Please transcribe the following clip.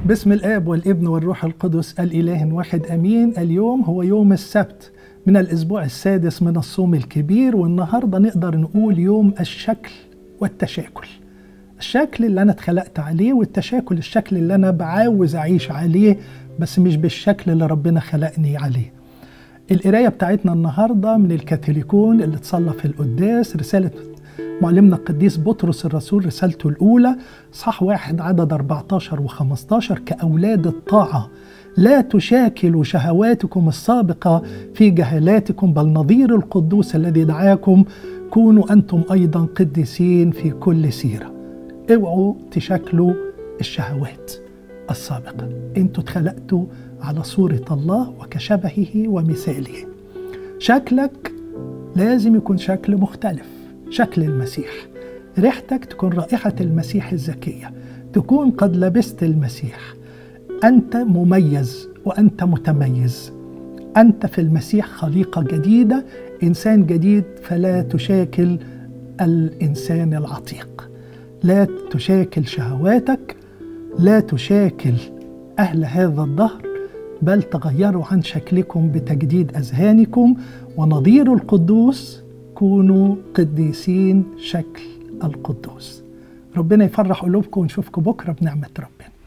باسم الاب والابن والروح القدس الاله واحد امين اليوم هو يوم السبت من الاسبوع السادس من الصوم الكبير والنهارده نقدر نقول يوم الشكل والتشاكل الشكل اللي انا اتخلقت عليه والتشاكل الشكل اللي انا بعاوز اعيش عليه بس مش بالشكل اللي ربنا خلقني عليه القراية بتاعتنا النهاردة من الكاثوليكون اللي اتصلى في القداس رسالة معلمنا القديس بطرس الرسول رسالته الأولى صح واحد عدد 14 و15 كأولاد الطاعة لا تشاكلوا شهواتكم السابقة في جهالاتكم بل نظير القدوس الذي دعاكم كونوا أنتم أيضا قديسين في كل سيرة اوعوا تشاكلوا الشهوات السابقة انتوا اتخلقتوا على صورة الله وكشبهه ومثاله شكلك لازم يكون شكل مختلف شكل المسيح ريحتك تكون رائحة المسيح الزكية تكون قد لبست المسيح أنت مميز وأنت متميز أنت في المسيح خليقة جديدة إنسان جديد فلا تشاكل الإنسان العتيق لا تشاكل شهواتك لا تشاكل أهل هذا الدهر بل تغيروا عن شكلكم بتجديد أذهانكم ونظير القدوس كونوا قديسين شكل القدوس ربنا يفرح قلوبكم ونشوفكم بكرة بنعمة ربنا